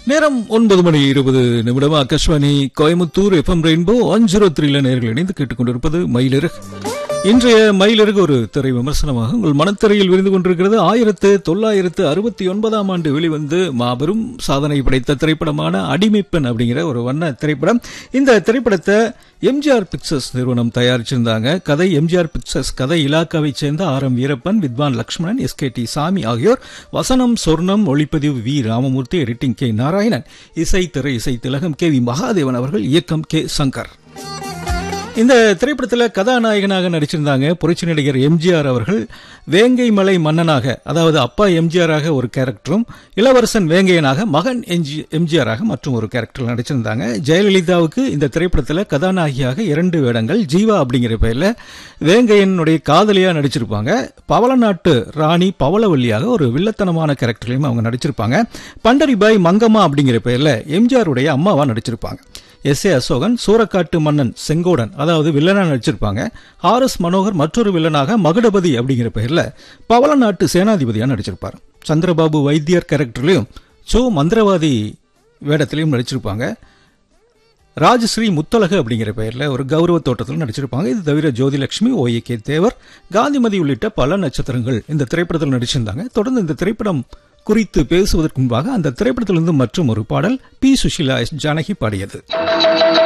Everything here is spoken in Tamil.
நேரம் ஒன்பது மணி இருபது நிமிடம் Akashvani Coimbatore FM rainbow one zero த்ரீல நேர்கள் இணைந்து கேட்டுக்கொண்டிருப்பது மயிலிறகு இன்றைய மயிலிறகு ஒரு திரை விமர்சனமாக உங்கள் மனத்திரையில் விருந்து கொண்டிருக்கிறது ஆயிரத்து தொள்ளாயிரத்து அறுபத்தி ஒன்பதாம் ஆண்டு வெளிவந்து மாபெரும் சாதனை படைத்த திரைப்படமான அடிமைப்பெண் அப்படிங்கிற ஒரு வண்ண திரைப்படம் இந்த திரைப்படத்தை எம்ஜிஆர் பிக்சர்ஸ் நிறுவனம் தயாரிச்சிருந்தாங்க கதை எம்ஜிஆர் பிக்சர்ஸ் கதை இலாக்காவைச் சேர்ந்த ஆர் எம் வீரப்பன் வித்வான் லக்ஷ்மணன் எஸ் கே டி சாமி ஆகியோர் வசனம் சொர்ணம் ஒளிப்பதிவு V Ramamoorthy editing K Narayanan இசை திரை இசை திலகம் கே வி மகாதேவன் அவர்கள் இயக்கம் கே சங்கர் இந்த திரைப்படத்தில் கதாநாயகனாக நடிச்சிருந்தாங்க புரட்சி நடிகர் எம்ஜிஆர் அவர்கள் வேங்கை மலை மன்னனாக அதாவது அப்பா எம்ஜிஆராக ஒரு கேரக்டரும் இளவரசன் வேங்கையனாக மகன் எம்ஜிஆராக மற்றும் ஒரு கேரக்டர் நடிச்சிருந்தாங்க ஜெயலலிதாவுக்கு இந்த திரைப்படத்தில் கதாநாயகியாக இரண்டு வேடங்கள் ஜீவா அப்படிங்கிற பெயரில் வேங்கையனுடைய காதலியாக நடிச்சிருப்பாங்க பவளநாட்டு ராணி பவளவல்லியாக ஒரு வில்லத்தனமான கேரக்டர்லையும் அவங்க நடிச்சிருப்பாங்க பண்டரிபாய் மங்கம்மா அப்படிங்கிற பெயரில் எம்ஜிஆருடைய அம்மாவா நடிச்சிருப்பாங்க எஸ் ஏ அசோகன் சூரக்காட்டு மன்னன் செங்கோடன் அதாவது வில்லனா நடிச்சிருப்பாங்க ஆர் எஸ் மனோகர் மற்றொரு வில்லனாக மகுடபதி அப்படிங்கிற பெயர்ல பவள நாட்டு சேனாதிபதியா நடிச்சிருப்பார் சந்திரபாபு வைத்தியர் கேரக்டர்லயும் சோ மந்திரவாதி வேடத்திலையும் நடிச்சிருப்பாங்க ராஜஸ்ரீ முத்தலகு அப்படிங்கிற பெயர்ல ஒரு கௌரவ தோட்டத்தில் நடிச்சிருப்பாங்க இது தவிர ஜோதிலட்சுமி ஓ கே தேவர் காந்திமதி உள்ளிட்ட பல நட்சத்திரங்கள் இந்த திரைப்படத்தில் நடிச்சிருந்தாங்க தொடர்ந்து இந்த திரைப்படம் குறித்து பேசுவதற்கு முன்பாக அந்த திரைப்படத்திலிருந்து மற்றும் ஒரு பாடல் பி சுஷிலா எஸ் ஜானகி பாடியது